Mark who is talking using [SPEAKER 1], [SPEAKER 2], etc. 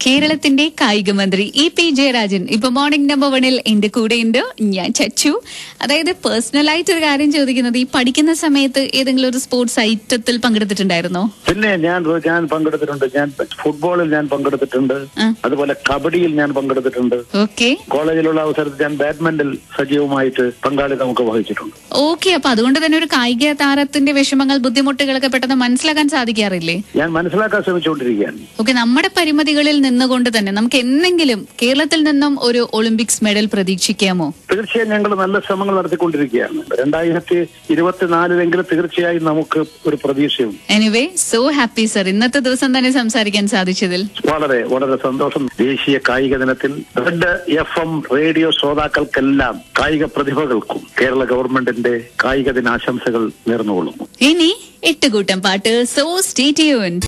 [SPEAKER 1] കേരളത്തിന്റെ കായിക മന്ത്രി ഇ പി ജയരാജൻ ഇപ്പൊ മോർണിംഗ് നമ്പർ വണിൽ എന്റെ കൂടെയുണ്ട് ഞാൻ ചച്ചു അതായത് പേഴ്സണലായിട്ട് ഒരു കാര്യം ചോദിക്കുന്നത് ഈ പഠിക്കുന്ന സമയത്ത് ഏതെങ്കിലും ഒരു സ്പോർട്സ് ഐറ്റത്തിൽ പങ്കെടുത്തിട്ടുണ്ടായിരുന്നോ
[SPEAKER 2] പിന്നെ ഞാൻ ഞാൻ പങ്കെടുത്തിട്ടുണ്ട് ഞാൻ ഫുട്ബോളിൽ ഞാൻ പങ്കെടുത്തിട്ടുണ്ട്
[SPEAKER 1] ആ.
[SPEAKER 2] അതുപോലെ കബഡിയിൽ ഞാൻ പങ്കെടുത്തിട്ടുണ്ട്
[SPEAKER 1] ഓക്കെ
[SPEAKER 2] കോളേജിലുള്ള അവസരത്തിൽ ഞാൻ ബാഡ്മിന്റൺ സജീവമായിട്ട് പങ്കാളിത്തമൊക്കെ വഹിച്ചിട്ടുണ്ട്
[SPEAKER 1] ഓക്കെ അപ്പൊ അതുകൊണ്ട് തന്നെ ഒരു കായിക താരത്തിന്റെ വിഷമങ്ങൾ ബുദ്ധിമുട്ടുകളൊക്കെ പെട്ടെന്ന് മനസ്സിലാക്കാൻ സാധിക്കാറില്ലേ
[SPEAKER 2] ഞാൻ മനസ്സിലാക്കാൻ ശ്രമിച്ചുകൊണ്ടിരിക്കുകയാണ്
[SPEAKER 1] ഓക്കെ നമ്മുടെ പരിമിതികളിൽ നിന്നുകൊണ്ട് തന്നെ നമുക്ക് എന്തെങ്കിലും കേരളത്തിൽ നിന്നും ഒരു ഒളിമ്പിക്സ് മെഡൽ പ്രതീക്ഷിക്കാമോ
[SPEAKER 2] തീർച്ചയായും ഞങ്ങൾ നല്ല ശ്രമങ്ങൾ നടത്തിക്കൊണ്ടിരിക്കുകയാണ് രണ്ടായിരത്തി ഇരുപത്തിനാലിലെങ്കിലും തീർച്ചയായും നമുക്ക് ഒരു പ്രതീക്ഷയുണ്ട്
[SPEAKER 1] എനിവേ സോ ഹാപ്പി സർ ഇന്നത്തെ ദിവസം തന്നെ സംസാരിക്കാൻ സാധിച്ചതിൽ
[SPEAKER 2] വളരെ വളരെ സന്തോഷം ദേശീയ കായിക ദിനത്തിൽ റെഡ് എഫ് എം റേഡിയോ ശ്രോതാക്കൾക്കെല്ലാം കായിക പ്രതിഭകൾക്കും കേരള ഗവൺമെന്റിന്റെ കായിക ദിനാശംസകൾ നേർന്നുകൊള്ളുന്നു
[SPEAKER 1] ഇനി എട്ട് കൂട്ടം പാട്ട് സോ സ്റ്റേ ട്യൂൺഡ്